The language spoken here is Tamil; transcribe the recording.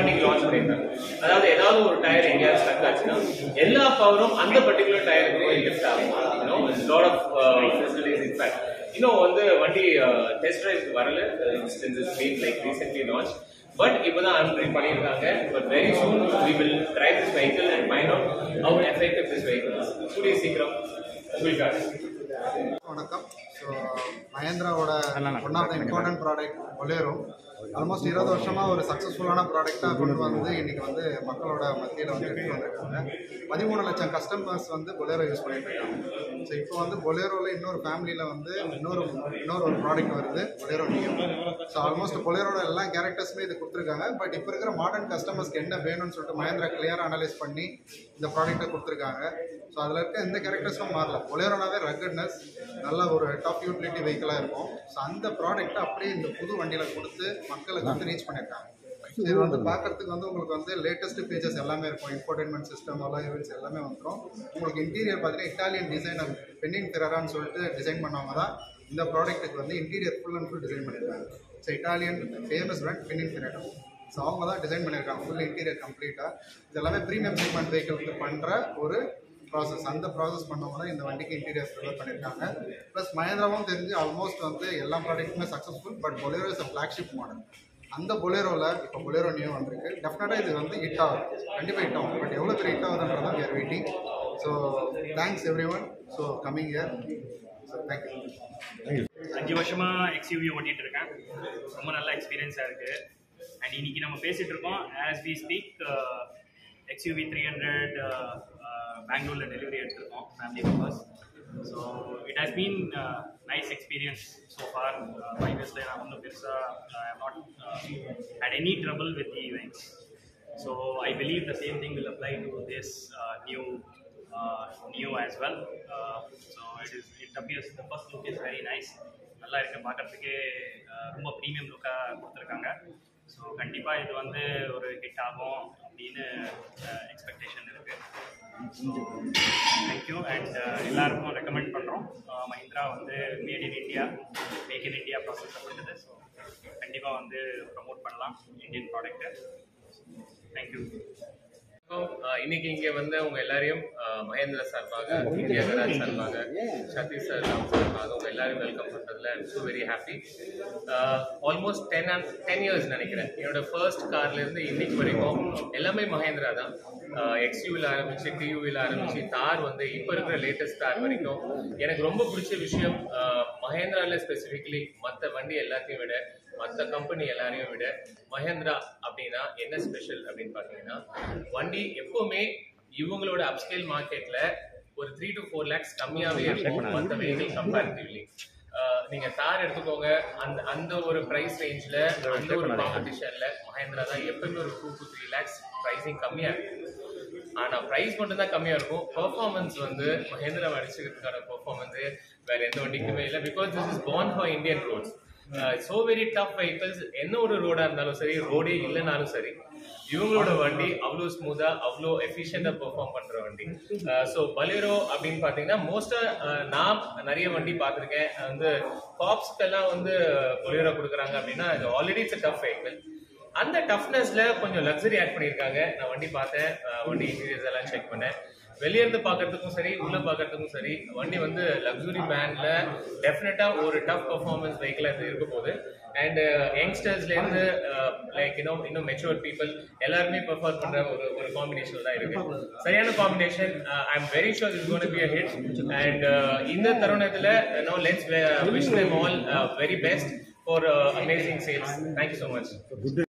வண்டிக்கு லான்ச் பண்ணியிருக்காங்க அதாவது ஏதாவது ஒரு டயர் எங்கேயாவது ஸ்டக் ஆச்சுன்னா எல்லா பவரும் அந்த பர்டிகுலர் டயருக்கு லிஃப்ட் ஆகும் லாட் ஆஃப் ஃபெசிலிட்டிஸ் இன்ஃபேக்ட் இன்னும் வந்து வண்டி டெஸ்ட் டிரைவ் வரல since it's been like recently launch but இப்போதான் அன்பிரிண்ட் பண்ணியிருக்காங்க but very soon we will drive this vehicle and find out how effective this vehicle கூடிய சீக்கிரம் உங்களுக்காக வணக்கம் ஸோ மஹேந்திராவோட one of the important product Bolero almost இருபது வருஷமாக ஒரு சக்ஸஸ்ஃபுல்லான ப்ராடக்டாக கொண்டு வந்து இன்னைக்கு வந்து மக்களோட மத்தியில் வந்து எடுத்து வந்திருக்காங்க பதிமூணு லட்சம் கஸ்டமர்ஸ் வந்து பொலேரோ யூஸ் பண்ணிட்டு இருக்காங்க ஸோ இப்போ வந்து பொலேரோவில் இன்னொரு ஃபேமிலியில் வந்து இன்னொரு இன்னொரு ஒரு ப்ராடக்ட் வருது பொலேரோ நியம் ஸோ ஆல்மோஸ்ட் பொலேரோட எல்லா கேரக்டர்ஸுமே இது கொடுத்துருக்காங்க பட் இப்போ இருக்கிற மாடர்ன் கஸ்டமர்ஸ்க்கு என்ன வேணும்னு சொல்லிட்டு மஹேந்திரா கிளியராக அனலைஸ் பண்ணி இந்த ப்ராடக்ட்டை கொடுத்துருக்காங்க ஸோ அதில் இருக்க எந்த கேரக்டர்ஸும் மாறல பொலேரோனாவே ரக்கட்னஸ் நல்ல ஒரு டாப் யூட்டிலிட்டி வெஹிக்கிளாக இருக்கும் ஸோ அந்த ப்ராடக்ட்டை அப்படியே இந்த புது வண்டியில் கொடுத்து மக்களுக்கு வந்து ரீச் பண்ணியிருக்காங்க இது வந்து பார்க்கறதுக்கு வந்து உங்களுக்கு வந்து லேட்டஸ்ட் ஃபீச்சர்ஸ் எல்லாமே இருக்கும் இன்ஃபோர்டைன்மெண்ட் சிஸ்டம் எல்லாம் ஈவெண்ட்ஸ் எல்லாமே வந்துடும் உங்களுக்கு இன்டீரியர் பார்த்தீங்கன்னா இட்டாலியன் டிசைனர் பென்னிங் ஃபெரரான்னு சொல்லிட்டு டிசைன் பண்ணவங்க தான் இந்த ப்ராடக்ட்டுக்கு வந்து interior full and full design பண்ணியிருக்காங்க so Italian famous brand Pininfarina so அவங்க தான் டிசைன் பண்ணியிருக்காங்க ஃபுல் இன்டீரியர் கம்ப்ளீட்டாக இது எல்லாமே ப்ரீமியம் செக்மெண்ட் வெஹிக்கிளுக்கு பண்ணுற ஒரு ப்ராசஸ் அந்த ப்ராசஸ் பண்ணவங்க தான் இந்த வண்டிக்கு இன்டீரியர் ப்ரிப்பேர் பண்ணியிருக்காங்க ப்ளஸ் மஹேந்திராவும் தெரிஞ்சு ஆல்மோஸ்ட் வந்து எல்லா ப்ராடக்ட்டுமே successful but Bolero is a flagship model அந்த பொலேரோவில் இப்போ பொலேரோ நியூ வந்திருக்கு டெஃபினட்டாக இது வந்து ஹிட் ஆகும் கண்டிப்பாக ஹிட் ஆகும் பட் எவ்வளோ பேர் ஹிட் ஆகுதுன்றதான் we are waiting so thanks everyone so coming year so thank you அஞ்சு வருஷமா எக்ஸ்யூவி ஓட்டிட்டு இருக்கேன் ரொம்ப நல்ல எக்ஸ்பீரியன்ஸாக இருக்கு அண்ட் இன்னைக்கு நம்ம பேசிட்டு இருக்கோம் as we speak XUV three hundred பெங்களூரில் டெலிவரி எடுத்திருக்கோம் family members so it has been nice experience so far five இயர்ஸில் நான் ஒன்றும் பெருசாக not had any trouble with the வெங்ஸ் so I believe the same thing will apply to this new new as well so it is it appears the first look is very nice நல்லா இருக்கு பார்க்கறதுக்கே uh, ரொம்ப ப்ரீமியம் லுக்காக கொடுத்துருக்காங்க ஸோ கண்டிப்பாக இது வந்து ஒரு ஹிட் ஆகும் அப்படின்னு எக்ஸ்பெக்டேஷன் இருக்குது ஸோ தேங்க்யூ அண்ட் எல்லாருக்கும் ரெக்கமெண்ட் பண்ணுறோம் மஹிந்திரா வந்து made in India make in India process பண்ணுறது ஸோ கண்டிப்பாக வந்து ப்ரமோட் பண்ணலாம் இந்தியன் ப்ராடக்ட்டை தேங்க்யூ ஆஹ் இன்னைக்கு இங்க வந்து உங்க எல்லாரையும் ஆஹ் மகேந்திரா சார்பாக இந்தியா கராஜ் சார்பாக சதீஷ் சார் சார்பாக உங்க எல்லாரையும் வெல்கம் பண்றதுல I'm so very happy almost ten and ten years நினைக்கிறேன் என்னோட ஃபர்ஸ்ட் கார்ல இருந்து இன்னைக்கு வரைக்கும் எல்லாமே மகேந்திரா தான் எக்ஸ்யூவில் ஆரம்பிச்சு டியூவில் ஆரம்பிச்சு தார் வந்து இப்போ இருக்கிற லேட்டஸ்ட் தார் வரைக்கும் எனக்கு ரொம்ப பிடிச்ச விஷயம் ஆஹ் மகேந்திரால ஸ்பெசிஃபிக்லி மற்ற வண்டி எல்லாத்தையும் விட மற்ற கம்பெனி எல்லாரையும் விட மஹேந்திரா அப்படின்னா என்ன ஸ்பெஷல் அப்படின்னு பார்த்தீங்கன்னா வண்டி எப்பவுமே இவங்களோட அப்ஸ்கேல் மார்க்கெட்ல ஒரு த்ரீ டு ஃபோர் லேக்ஸ் கம்மியாவே இருக்கும் மற்ற வெஹிக்கிள் கம்பேரிட்டிவ்லி நீங்க தார் எடுத்துக்கோங்க அந்த அந்த ஒரு பிரைஸ் ரேஞ்ச்ல அந்த ஒரு காம்படிஷன்ல மஹேந்திரா தான் எப்பவுமே ஒரு two to three lakhs pricing கம்மியா இருக்கும் ஆனா பிரைஸ் மட்டும் தான் கம்மியா இருக்கும் பெர்ஃபார்மன்ஸ் வந்து மஹேந்திரா அடிச்சுக்கிறதுக்கான பெர்ஃபார்மன்ஸ் வேற எந்த வண்டிக்குமே இல்லை because this is born for Indian roads so very tough vehicles என்ன ஒரு ரோடா இருந்தாலும் சரி ரோடே இல்லைனாலும் சரி இவங்களோட வண்டி அவ்வளோ ஸ்மூத்தா அவ்வளோ எஃபிஷியண்டா பெர்ஃபார்ம் பண்ற வண்டி ஸோ பலேரோ அப்படின்னு பார்த்தீங்கன்னா மோஸ்டா நான் நிறைய வண்டி பார்த்துருக்கேன் வந்து பாப்ஸ்க்கெல்லாம் வந்து பொலேரோ கொடுக்குறாங்க அப்படின்னா இது ஆல்ரெடி இட்ஸ் டஃப் வெஹிக்கிள் அந்த டஃப்னஸ்ல கொஞ்சம் லக்ஸரி ஆட் பண்ணியிருக்காங்க நான் வண்டி பார்த்தேன் அஹ் வண்டி இன்டீரியர்ஸ் எல்லாம் செக் பண்ணேன் வெளிய இருந்து பார்க்கறதுக்கும் சரி உள்ள பார்க்கறதுக்கும் சரி வண்டி வந்து லக்ஸுரி பேண்ட்ல டெஃபினட்டா ஒரு டஃப் பர்ஃபார்மன்ஸ் வெஹிக்கிள் இது இருக்க போகுது அண்ட் யங்ஸ்டர்ஸ்ல இருந்து லைக் இன்னும் இன்னும் மெச்சூர் பீப்புள் எல்லாருமே பெர்ஃபார்ம் பண்ற ஒரு ஒரு காம்பினேஷன் தான் இருக்கு சரியான combination I am very sure is gonna be a hit and இந்த தருணத்துல now let's wish them all very best for amazing sales thank you so much